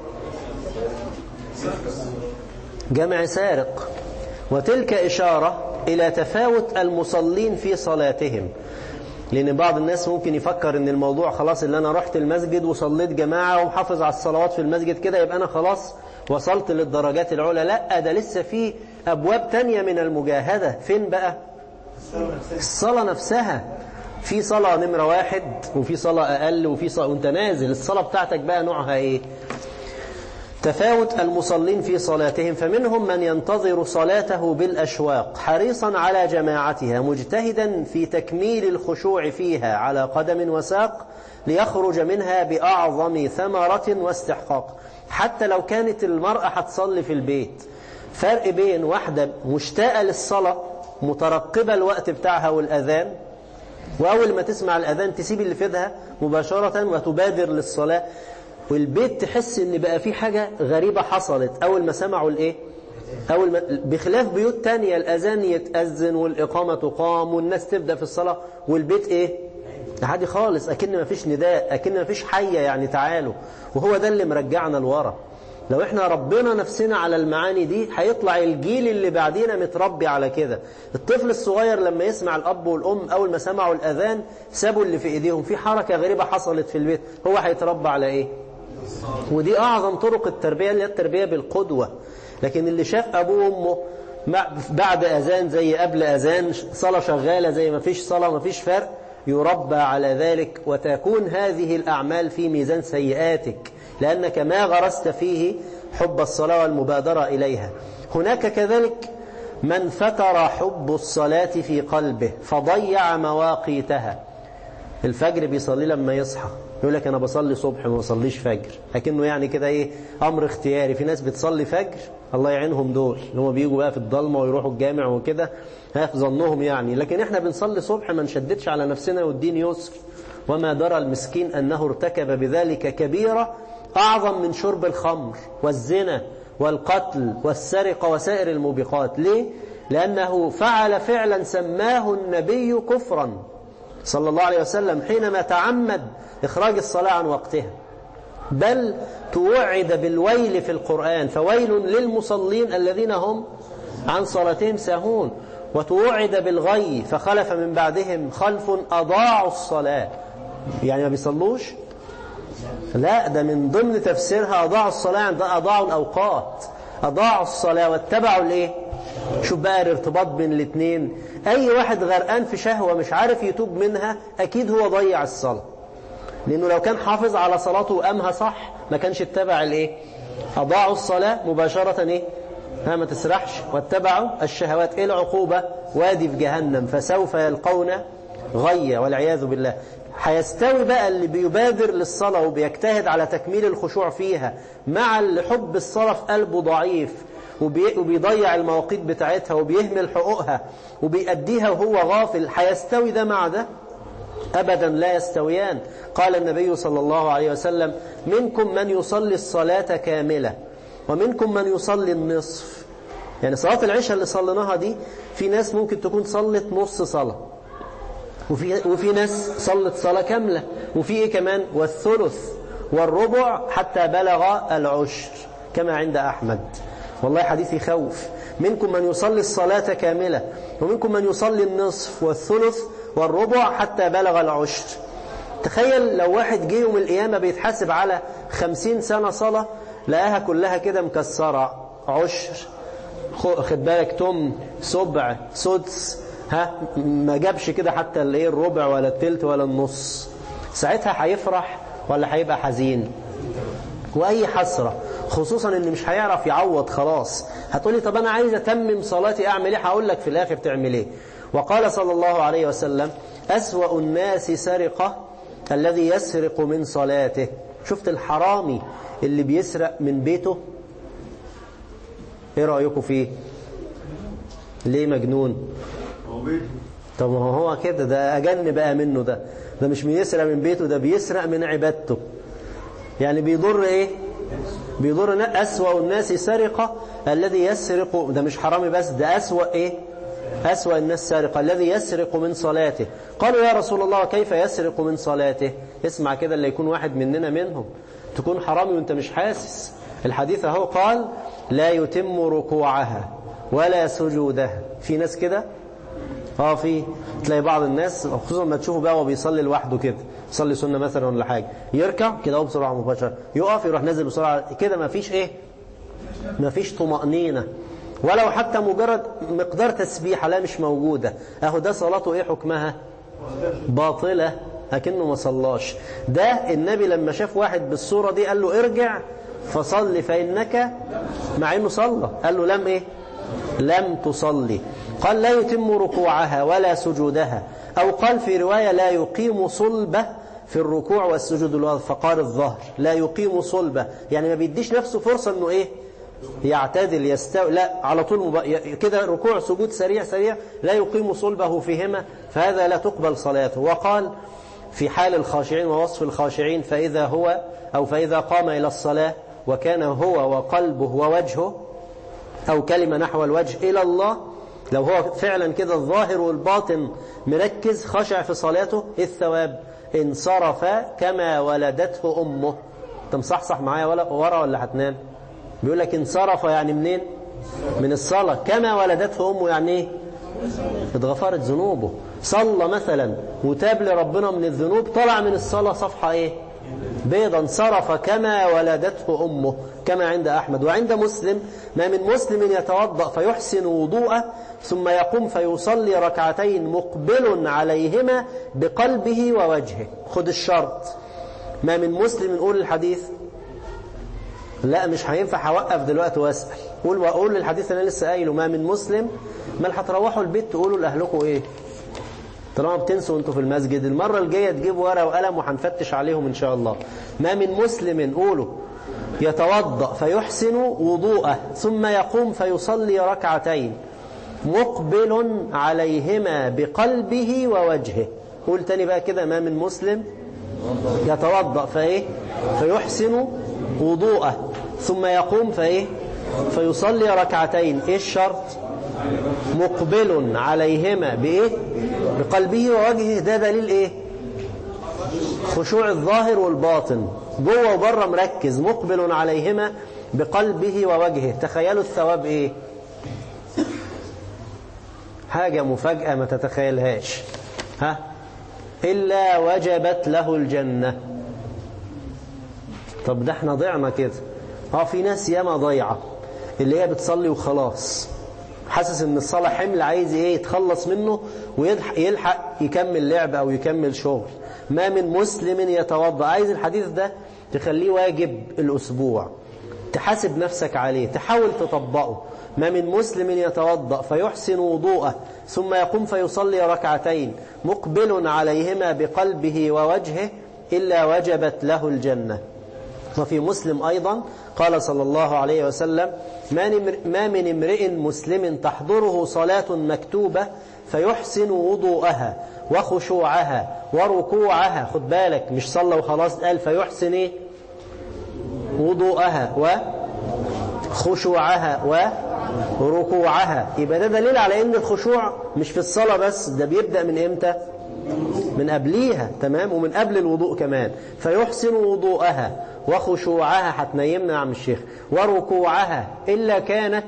جمع سارق وتلك إشارة إلى تفاوت المصلين في صلاتهم لأن بعض الناس ممكن يفكر أن الموضوع خلاص اللي أنا رحت المسجد وصليت جماعة ومحافظ على الصلوات في المسجد كده يبقى أنا خلاص وصلت للدرجات العلى لا ده لسه في أبواب تانية من المجاهدة فين بقى الصلاة نفسها في صلاة نمرة واحد وفي صلاة أقل وفي صلاة وانت نازل الصلاة بتاعتك بقى نوعها ايه تفاوت المصلين في صلاتهم فمنهم من ينتظر صلاته بالأشواق حريصا على جماعتها مجتهدا في تكميل الخشوع فيها على قدم وساق ليخرج منها بأعظم ثمرة واستحقاق حتى لو كانت المرأة هتصلي في البيت فرق بين واحدة مشتاقة للصلاة مترقبة الوقت بتاعها والأذان وأول ما تسمع الأذان تسيب اللي في ايدها مباشرة وتبادر للصلاة والبيت تحس ان بقى في حاجة غريبة حصلت أول ما سمعوا الايه أول ما بخلاف بيوت تانية الأذان يتأذن والإقامة تقام والناس تبدأ في الصلاة والبيت ايه عادي خالص أكن ما فيش نداء أكن ما فيش حية يعني تعالوا وهو ده اللي مرجعنا لورا لو احنا ربنا نفسنا على المعاني دي هيطلع الجيل اللي بعدينا متربي على كده الطفل الصغير لما يسمع الأب والأم أول ما سمعوا الأذان سابوا اللي في إيديهم في حركة غريبة حصلت في البيت هو هيتربى على إيه ودي أعظم طرق التربية اللي هي التربية بالقدوة لكن اللي شاف أبوه وأمه بعد أذان زي قبل أذان صلاة شغالة زي ما فيش صلاة ما فيش فرق يربى على ذلك وتكون هذه الأعمال في ميزان سيئاتك لأنك ما غرست فيه حب الصلاة والمبادرة إليها هناك كذلك من فتر حب الصلاة في قلبه فضيع مواقيتها الفجر بيصلي لما يصحى يقول لك أنا بصلي صبح ما بصليش فجر لكنه يعني كده إيه أمر اختياري في ناس بتصلي فجر الله يعينهم دول اللي هم بيجوا بقى في الضلمة ويروحوا الجامع وكده ها في ظنهم يعني لكن احنا بنصلي صبح ما نشددش على نفسنا والدين يسر وما درى المسكين أنه ارتكب بذلك كبيرة أعظم من شرب الخمر والزنا والقتل والسرقة وسائر الموبقات ليه؟ لأنه فعل فعلا سماه النبي كفرا صلى الله عليه وسلم حينما تعمد إخراج الصلاة عن وقتها بل توعد بالويل في القرآن فويل للمصلين الذين هم عن صلاتهم ساهون وتوعد بالغي فخلف من بعدهم خلف أضاعوا الصلاة يعني ما بيصلوش لا ده من ضمن تفسيرها أضاعوا الصلاة عند أضاعوا الأوقات أضاعوا الصلاة واتبعوا الإيه شوف بقى الارتباط بين الاثنين أي واحد غرقان في شهوة مش عارف يتوب منها أكيد هو ضيع الصلاة لأنه لو كان حافظ على صلاته وقامها صح ما كانش اتبع الإيه أضاعوا الصلاة مباشرة إيه ها ما تسرحش واتبعوا الشهوات إيه العقوبة وادي في جهنم فسوف يلقون غية والعياذ بالله هيستوي بقى اللي بيبادر للصلاة وبيجتهد على تكميل الخشوع فيها مع اللي حب الصلاة في قلبه ضعيف وبي وبيضيع المواقيت بتاعتها وبيهمل حقوقها وبيأديها وهو غافل هيستوي ده مع ده أبدا لا يستويان قال النبي صلى الله عليه وسلم منكم من يصلي الصلاة كاملة ومنكم من يصلي النصف يعني صلاة العشاء اللي صليناها دي في ناس ممكن تكون صلت نص صلاة وفي, وفي ناس صلت صلاة كاملة وفي ايه كمان والثلث والربع حتى بلغ العشر كما عند أحمد والله حديث يخوف منكم من يصلي الصلاة كاملة ومنكم من يصلي النصف والثلث والربع حتى بلغ العشر تخيل لو واحد جه يوم القيامة بيتحاسب على خمسين سنة صلاة لقاها كلها كده مكسرة عشر خد بالك تم سبع سدس ها ما جابش كده حتى الايه الربع ولا التلت ولا النص ساعتها هيفرح ولا هيبقى حزين واي حسره خصوصا ان مش هيعرف يعوض خلاص هتقولي طب انا عايز اتمم صلاتي اعمل ايه هقول لك في الاخر تعمل ايه وقال صلى الله عليه وسلم اسوا الناس سرقه الذي يسرق من صلاته شفت الحرامي اللي بيسرق من بيته ايه رايكم فيه ليه مجنون طب ما هو كده ده أجن بقى منه ده ده مش بيسرق من بيته ده بيسرق من عبادته يعني بيضر ايه بيضر أسوأ الناس سرقة الذي يسرق ده مش حرامي بس ده أسوأ ايه أسوأ الناس سرقة الذي يسرق من صلاته قالوا يا رسول الله كيف يسرق من صلاته اسمع كده اللي يكون واحد مننا منهم تكون حرامي وانت مش حاسس الحديث اهو قال لا يتم ركوعها ولا سجودها في ناس كده اه في تلاقي بعض الناس خصوصا ما تشوفه بقى وهو بيصلي لوحده كده يصلي سنه مثلا ولا حاجه يركع كده هو بسرعه مباشره يقف يروح نازل بسرعه كده ما فيش ايه ما فيش طمانينه ولو حتى مجرد مقدار تسبيحه لا مش موجوده اهو ده صلاته ايه حكمها باطله لكنه ما صلاش ده النبي لما شاف واحد بالصوره دي قال له ارجع فصلي فانك مع انه صلى قال له لم ايه لم تصلي قال لا يتم ركوعها ولا سجودها أو قال في رواية لا يقيم صلبة في الركوع والسجود اللي هو فقار الظهر لا يقيم صلبة يعني ما بيديش نفسه فرصة انه ايه يعتدل يستوي لا على طول مب... كده ركوع سجود سريع سريع لا يقيم صلبه فيهما فهذا لا تقبل صلاته وقال في حال الخاشعين ووصف الخاشعين فإذا هو أو فإذا قام إلى الصلاة وكان هو وقلبه ووجهه أو كلمة نحو الوجه إلى الله لو هو فعلا كده الظاهر والباطن مركز خشع في صلاته الثواب انصرف كما ولدته أمه انت مصحصح معايا ولا ورا ولا هتنام بيقول لك انصرف يعني منين من الصلاة كما ولدته أمه يعني ايه اتغفرت ذنوبه صلى مثلا وتاب لربنا من الذنوب طلع من الصلاة صفحة ايه بيضا انصرف كما ولدته أمه كما عند أحمد وعند مسلم ما من مسلم يتوضأ فيحسن وضوءه ثم يقوم فيصلي ركعتين مقبل عليهما بقلبه ووجهه خد الشرط ما من مسلم نقول الحديث لا مش هينفع هوقف دلوقتي واسأل قول وأقول للحديث اللي أنا لسه قايله ما من مسلم ما هتروحوا البيت تقولوا لأهلكم إيه طالما بتنسوا انتوا في المسجد المرة الجاية تجيبوا ورقة وقلم وهنفتش عليهم ان شاء الله ما من مسلم قولوا يتوضأ فيحسن وضوءه ثم يقوم فيصلي ركعتين مقبل عليهما بقلبه ووجهه قول تاني بقى كده ما من مسلم يتوضأ فايه فيحسن وضوءه ثم يقوم فايه فيصلي ركعتين ايه الشرط مقبل عليهما بايه بقلبه ووجهه ده دليل ايه خشوع الظاهر والباطن جوه وبره مركز مقبل عليهما بقلبه ووجهه تخيلوا الثواب ايه حاجة مفاجأة ما تتخيلهاش ها إلا وجبت له الجنة طب ده احنا ضيعنا كده اه في ناس ياما ضيعة اللي هي بتصلي وخلاص حاسس ان الصلاة حمل عايز ايه يتخلص منه ويلحق يكمل لعب او يكمل شغل ما من مسلم يتوضا عايز الحديث ده تخليه واجب الاسبوع تحاسب نفسك عليه تحاول تطبقه ما من مسلم يتوضا فيحسن وضوءه ثم يقوم فيصلي ركعتين مقبل عليهما بقلبه ووجهه إلا وجبت له الجنة وفي مسلم أيضا قال صلى الله عليه وسلم ما من امرئ مسلم تحضره صلاة مكتوبة فيحسن وضوءها وخشوعها وركوعها خد بالك مش صلى وخلاص قال فيحسن ايه وضوءها وخشوعها وركوعها يبقى ده دليل على ان الخشوع مش في الصلاة بس ده بيبدأ من امتى من قبليها تمام ومن قبل الوضوء كمان فيحسن وضوءها وخشوعها هتنيمنا يا عم الشيخ وركوعها إلا كانت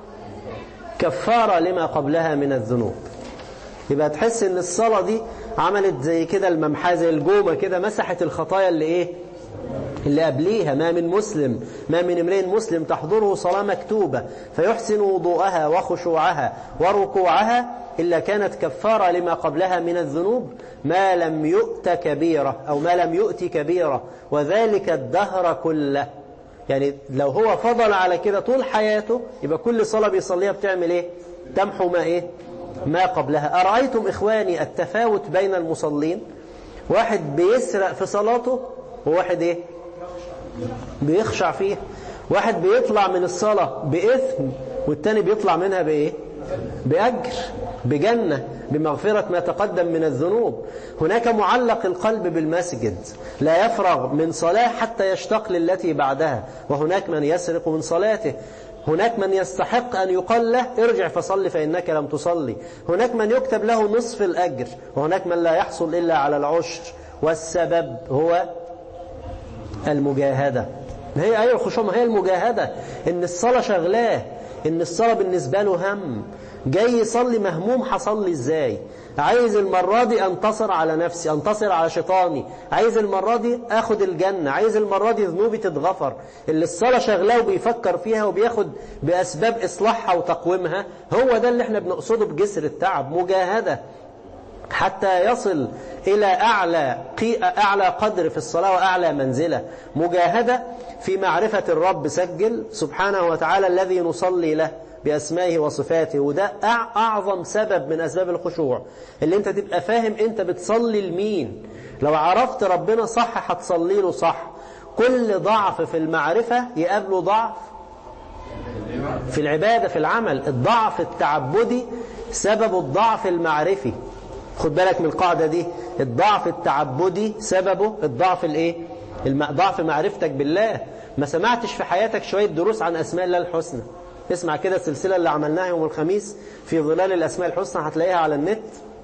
كفارة لما قبلها من الذنوب يبقى تحس ان الصلاة دي عملت زي كده الممحاه زي الجومة كده مسحت الخطايا اللي ايه اللي قبليها ما من مسلم ما من امرئ مسلم تحضره صلاة مكتوبة فيحسن وضوءها وخشوعها وركوعها إلا كانت كفارة لما قبلها من الذنوب ما لم يؤت كبيرة أو ما لم يؤت كبيرة وذلك الدهر كله يعني لو هو فضل على كده طول حياته يبقى كل صلاة بيصليها بتعمل ايه تمحو ما ايه ما قبلها أرأيتم إخواني التفاوت بين المصلين واحد بيسرق في صلاته وواحد ايه بيخشع فيها واحد بيطلع من الصلاة بإثم والتاني بيطلع منها بإيه بأجر بجنة بمغفرة ما تقدم من الذنوب هناك معلق القلب بالمسجد لا يفرغ من صلاة حتى يشتاق للتي بعدها وهناك من يسرق من صلاته هناك من يستحق أن يقال له ارجع فصل فإنك لم تصلي هناك من يكتب له نصف الأجر وهناك من لا يحصل إلا على العشر والسبب هو المجاهدة هي أيوة الخشوع ما هي المجاهدة إن الصلاة شغلاه إن الصلاة بالنسبة له هم جاي يصلي مهموم هصلي إزاي عايز المرة دي أنتصر على نفسي أنتصر على شيطاني عايز المرة دي أخد الجنة عايز المرة دي ذنوبي تتغفر اللي الصلاة شغلاه وبيفكر فيها وبياخد بأسباب إصلاحها وتقويمها هو ده اللي احنا بنقصده بجسر التعب مجاهدة حتى يصل إلى أعلى, أعلى قدر في الصلاة وأعلى منزلة مجاهدة في معرفة الرب سجل سبحانه وتعالى الذي نصلي له بأسمائه وصفاته وده أعظم سبب من أسباب الخشوع اللي انت تبقى فاهم انت بتصلي لمين لو عرفت ربنا صح هتصلي له صح كل ضعف في المعرفة يقابله ضعف في العبادة في العمل الضعف التعبدي سبب الضعف المعرفي خد بالك من القاعدة دي الضعف التعبدي سببه الضعف الايه ضعف معرفتك بالله ما سمعتش في حياتك شوية دروس عن أسماء الله الحسنى اسمع كده السلسلة اللي عملناها يوم الخميس في ظلال الأسماء الحسنى هتلاقيها على النت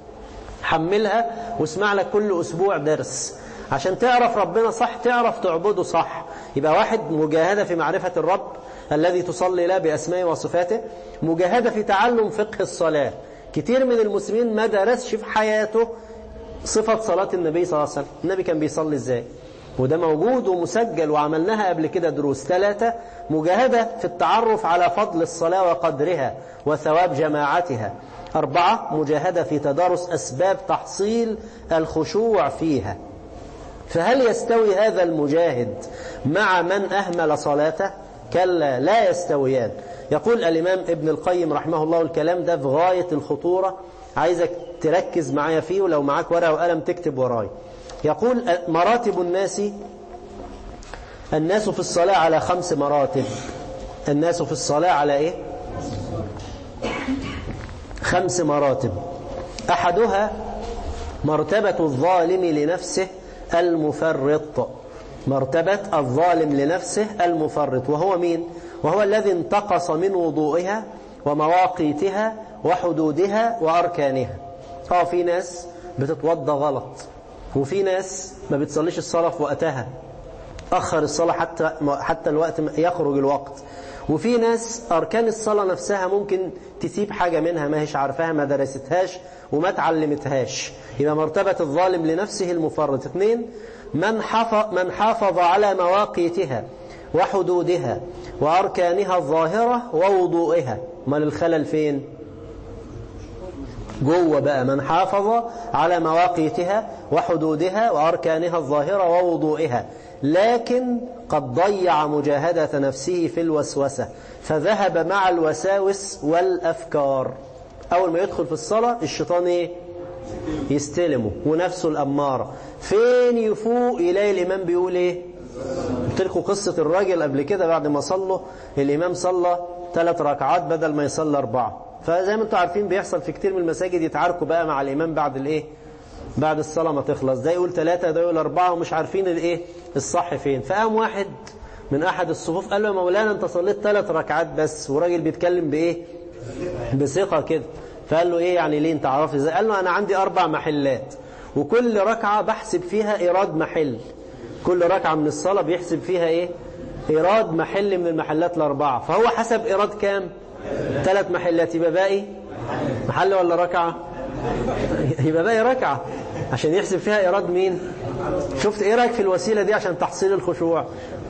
حملها واسمع لك كل أسبوع درس عشان تعرف ربنا صح تعرف تعبده صح يبقى واحد مجاهدة في معرفة الرب الذي تصلي له بأسمائه وصفاته مجاهدة في تعلم فقه الصلاة كتير من المسلمين ما درسش في حياته صفة صلاة النبي صلى الله عليه وسلم النبي كان بيصلي ازاي وده موجود ومسجل وعملناها قبل كده دروس ثلاثة مجاهدة في التعرف على فضل الصلاة وقدرها وثواب جماعتها أربعة مجاهدة في تدارس أسباب تحصيل الخشوع فيها فهل يستوي هذا المجاهد مع من أهمل صلاته كلا لا يستويان يقول الإمام ابن القيم رحمه الله الكلام ده في غاية الخطورة عايزك تركز معايا فيه ولو معاك ورقة وقلم تكتب وراي يقول مراتب الناس الناس في الصلاة على خمس مراتب الناس في الصلاة على ايه خمس مراتب أحدها مرتبة الظالم لنفسه المفرط مرتبة الظالم لنفسه المفرط وهو مين وهو الذي انتقص من وضوئها ومواقيتها وحدودها وأركانها اه في ناس بتتوضى غلط وفي ناس ما بتصليش الصلاة في وقتها أخر الصلاة حتى حتى الوقت يخرج الوقت وفي ناس أركان الصلاة نفسها ممكن تسيب حاجة منها ما هيش عارفاها ما درستهاش وما تعلمتهاش يبقى مرتبة الظالم لنفسه المفرط اثنين من حافظ, من حافظ على مواقيتها وحدودها وأركانها الظاهرة ووضوئها ما الخلل فين جوه بقى من حافظ على مواقيتها وحدودها وأركانها الظاهرة ووضوئها لكن قد ضيع مجاهدة نفسه في الوسوسة فذهب مع الوساوس والأفكار أول ما يدخل في الصلاة الشيطان إيه؟ يستلمه ونفسه الأمارة فين يفوق يلاقي الإمام بيقول إيه قلت لكم قصة الراجل قبل كده بعد ما صلوا الإمام صلى ثلاث ركعات بدل ما يصلى أربعة فزي ما انتم عارفين بيحصل في كتير من المساجد يتعاركوا بقى مع الإمام بعد الإيه بعد الصلاة ما تخلص ده يقول ثلاثة ده يقول أربعة ومش عارفين الإيه الصح فين فقام واحد من أحد الصفوف قال له يا مولانا أنت صليت ثلاث ركعات بس وراجل بيتكلم بإيه بثقة كده فقال له إيه يعني ليه أنت عرفت إزاي قال له أنا عندي أربع محلات وكل ركعة بحسب فيها إيراد محل كل ركعة من الصلاة بيحسب فيها إيه إيراد محل من المحلات الأربعة فهو حسب إيراد كام ثلاث محلات يبقى باقي محل ولا ركعة يبقى باقي ركعة عشان يحسب فيها إيراد مين شفت إيه رأيك في الوسيلة دي عشان تحصيل الخشوع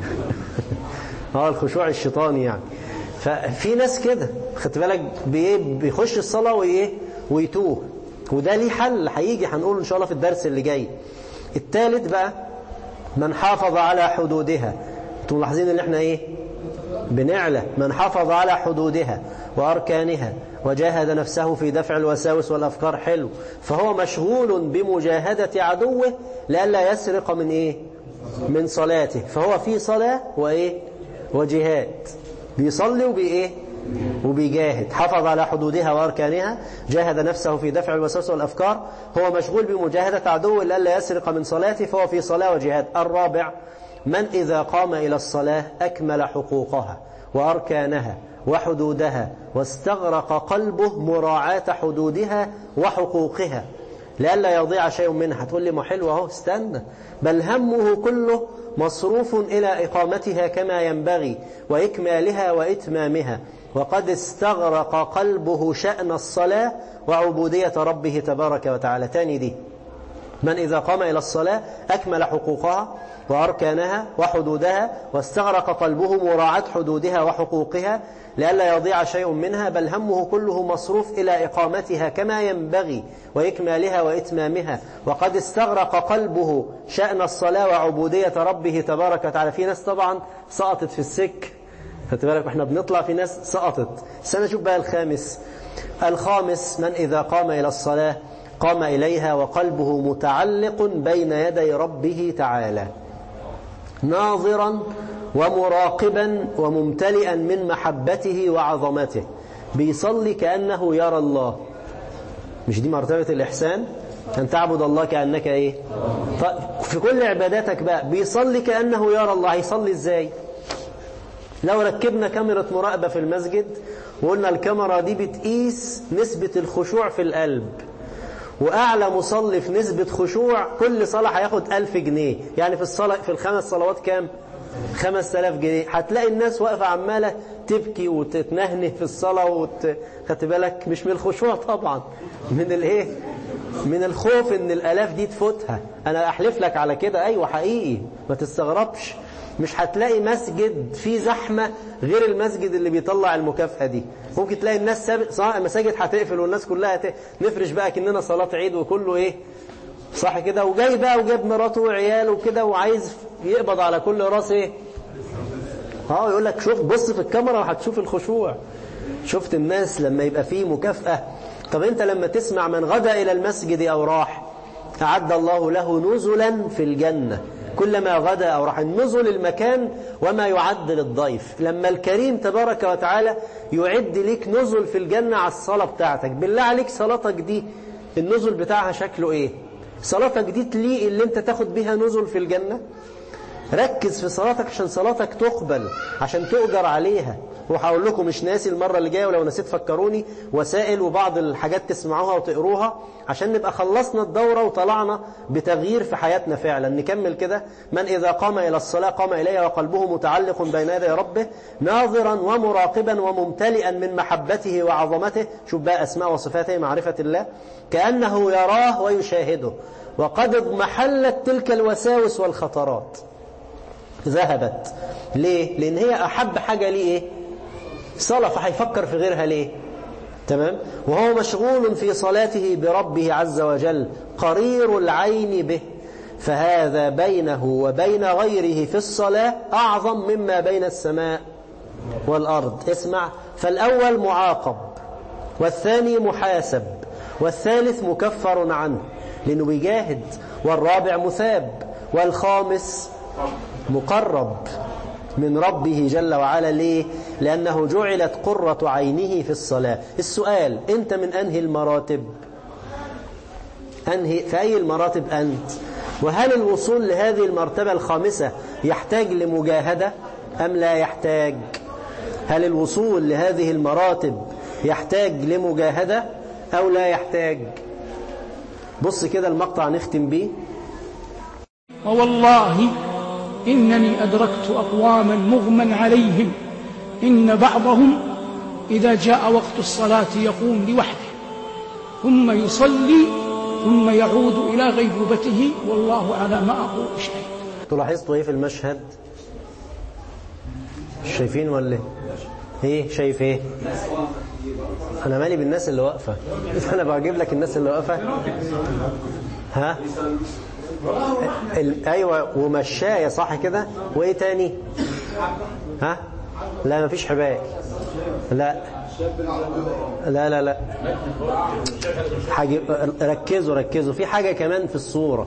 اه الخشوع الشيطاني يعني ففي ناس كده خدت بالك بيخش الصلاة وإيه ويتوه وده ليه حل هيجي هنقول إن شاء الله في الدرس اللي جاي الثالث بقى من حافظ على حدودها انتم ملاحظين ان احنا ايه بنعلى من حافظ على حدودها وأركانها وجاهد نفسه في دفع الوساوس والأفكار حلو فهو مشغول بمجاهدة عدوه لئلا يسرق من إيه من صلاته فهو في صلاة وإيه وجهاد بيصلي وبإيه وبيجاهد حافظ على حدودها وأركانها جاهد نفسه في دفع الوسوس والأفكار هو مشغول بمجاهدة عدوه لئلا يسرق من صلاته فهو في صلاة وجهاد الرابع من إذا قام إلى الصلاة أكمل حقوقها وأركانها وحدودها واستغرق قلبه مراعاة حدودها وحقوقها لئلا يضيع شيء منها تقول لي ما حلو اهو استنى بل همه كله مصروف إلى إقامتها كما ينبغي وإكمالها وإتمامها وقد استغرق قلبه شأن الصلاة وعبودية ربه تبارك وتعالى تاني دي من إذا قام إلى الصلاة أكمل حقوقها وأركانها وحدودها واستغرق قلبه مراعاة حدودها وحقوقها لئلا يضيع شيء منها بل همه كله مصروف إلى إقامتها كما ينبغي وإكمالها وإتمامها وقد استغرق قلبه شأن الصلاة وعبودية ربه تبارك وتعالى في ناس طبعا سقطت في السك خدت بالك احنا بنطلع في ناس سقطت سنة شوف بقى الخامس الخامس من إذا قام إلى الصلاة قام إليها وقلبه متعلق بين يدي ربه تعالى ناظرا ومراقبا وممتلئا من محبته وعظمته بيصلي كأنه يرى الله مش دي مرتبة الإحسان أن تعبد الله كأنك إيه في كل عباداتك بقى بيصلي كأنه يرى الله هيصلي إزاي لو ركبنا كاميرا مراقبة في المسجد وقلنا الكاميرا دي بتقيس نسبة الخشوع في القلب وأعلى مصلي في نسبة خشوع كل صلاة هياخد ألف جنيه يعني في الصلاة في الخمس صلوات كام خمس تلاف جنيه هتلاقي الناس واقفة عمالة تبكي وتتنهنه في الصلاة وت... خدت بالك مش من الخشوع طبعا من الايه من الخوف ان الالاف دي تفوتها انا احلف لك على كده ايوه حقيقي ما تستغربش مش هتلاقي مسجد فيه زحمة غير المسجد اللي بيطلع المكافأة دي ممكن تلاقي الناس سابق مساجد هتقفل والناس كلها هت... نفرش بقى كأننا صلاة عيد وكله ايه صح كده وجاي بقى وجاب مراته وعياله وكده وعايز يقبض على كل راس ايه اه يقول لك شوف بص في الكاميرا وهتشوف الخشوع شفت الناس لما يبقى فيه مكافأة طب أنت لما تسمع من غدا إلى المسجد أو راح أعد الله له نزلا في الجنة كلما غدا أو راح النزل المكان وما يعد للضيف لما الكريم تبارك وتعالى يعد لك نزل في الجنة على الصلاة بتاعتك بالله عليك صلاتك دي النزل بتاعها شكله ايه صلاتك دي تليق اللي انت تاخد بيها نزل في الجنة ركز في صلاتك عشان صلاتك تقبل عشان تؤجر عليها وهقول لكم مش ناسي المرة اللي جاية ولو نسيت فكروني وسائل وبعض الحاجات تسمعوها وتقروها عشان نبقى خلصنا الدورة وطلعنا بتغيير في حياتنا فعلا نكمل كده من إذا قام إلى الصلاة قام إليها وقلبه متعلق بين يدي ربه ناظرا ومراقبا وممتلئا من محبته وعظمته شوف بقى أسماء وصفاته معرفة الله كأنه يراه ويشاهده وقد اضمحلت تلك الوساوس والخطرات ذهبت ليه؟ لأن هي أحب حاجة ليه إيه؟ صلاة فهيفكر في غيرها ليه تمام وهو مشغول في صلاته بربه عز وجل قرير العين به فهذا بينه وبين غيره في الصلاة أعظم مما بين السماء والأرض اسمع فالأول معاقب والثاني محاسب والثالث مكفر عنه لأنه بيجاهد والرابع مثاب والخامس مقرب من ربه جل وعلا ليه؟ لأنه جعلت قرة عينه في الصلاة السؤال أنت من أنهي المراتب أنهي في أي المراتب أنت وهل الوصول لهذه المرتبة الخامسة يحتاج لمجاهدة أم لا يحتاج هل الوصول لهذه المراتب يحتاج لمجاهدة أو لا يحتاج بص كده المقطع نختم بيه ووالله إنني أدركت أقواما مغمى عليهم إن بعضهم إذا جاء وقت الصلاة يقوم لوحده ثم يصلي ثم يعود إلى غيبوبته والله على ما أقول شهيد تلاحظتوا ايه في المشهد شايفين ولا ايه ايه شايف ايه انا مالي بالناس اللي واقفه انا بجيب لك الناس اللي واقفه ها ال... ايوه ومشايه صح كده وايه تاني ها لا مفيش حبال لا لا لا لا حاجة ركزوا ركزوا في حاجة كمان في الصورة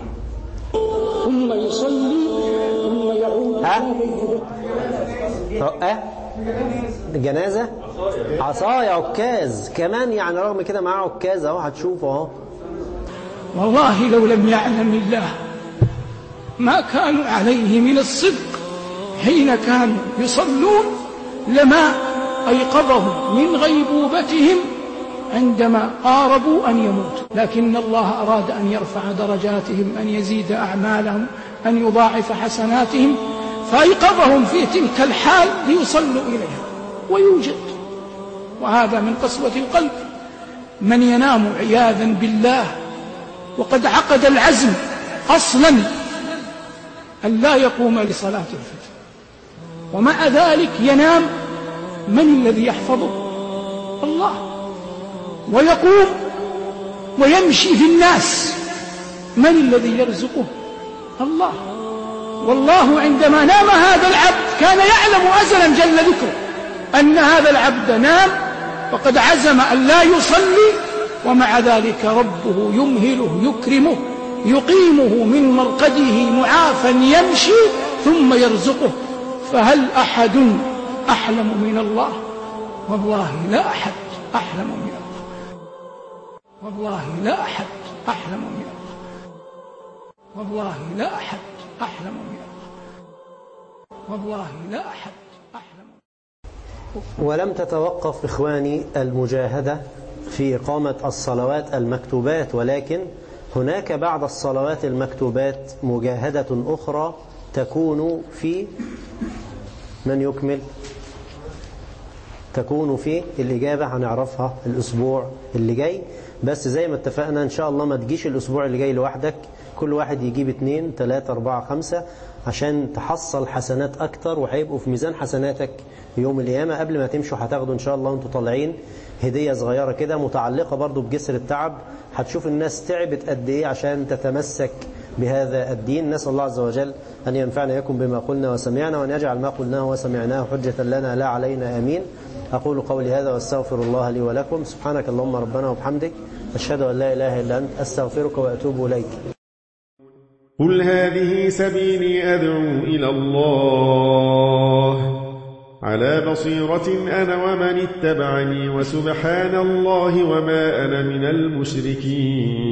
ثم يصلي ثم يعود ها؟ إلى غيبوبته اه جنازة عصاية عكاز كمان يعني رغم كده معاه عكاز اهو هتشوفه اهو والله لو لم يعلم الله ما كانوا عليه من الصدق حين كانوا يصلون لما أيقظهم من غيبوبتهم عندما قاربوا أن يموتوا لكن الله أراد أن يرفع درجاتهم أن يزيد أعمالهم أن يضاعف حسناتهم فأيقظهم في تلك الحال ليصلوا إليها ويوجد وهذا من قسوة القلب من ينام عياذا بالله وقد عقد العزم أصلا أن لا يقوم لصلاة الفجر ومع ذلك ينام من الذي يحفظه الله ويقوم ويمشي في الناس من الذي يرزقه الله والله عندما نام هذا العبد كان يعلم أزلا جل ذكره أن هذا العبد نام وقد عزم أن لا يصلي ومع ذلك ربه يمهله يكرمه يقيمه من مرقده معافا يمشي ثم يرزقه فهل أحد أحلم من الله والله لا أحد أحلم من الله والله لا أحد أحلم من الله والله لا أحد أحلم من الله والله لا أحد أحلم ولم تتوقف إخواني المجاهدة في إقامة الصلوات المكتوبات ولكن هناك بعد الصلوات المكتوبات مجاهدة أخرى تكون في من يكمل تكون في الإجابة هنعرفها الأسبوع اللي جاي بس زي ما اتفقنا إن شاء الله ما تجيش الأسبوع اللي جاي لوحدك كل واحد يجيب اتنين تلاتة أربعة خمسة عشان تحصل حسنات أكتر وهيبقوا في ميزان حسناتك يوم القيامة قبل ما تمشوا هتاخدوا إن شاء الله وانتوا طالعين هدية صغيرة كده متعلقة برضو بجسر التعب هتشوف الناس تعبت قد إيه عشان تتمسك بهذا الدين نسأل الله عز وجل أن ينفعنا يكون بما قلنا وسمعنا وأن يجعل ما قلناه وسمعناه حجة لنا لا علينا أمين أقول قولي هذا وأستغفر الله لي ولكم سبحانك اللهم ربنا وبحمدك أشهد أن لا إله إلا أنت أستغفرك وأتوب إليك قل هذه سبيلي أدعو إلى الله على بصيرة أنا ومن اتبعني وسبحان الله وما أنا من المشركين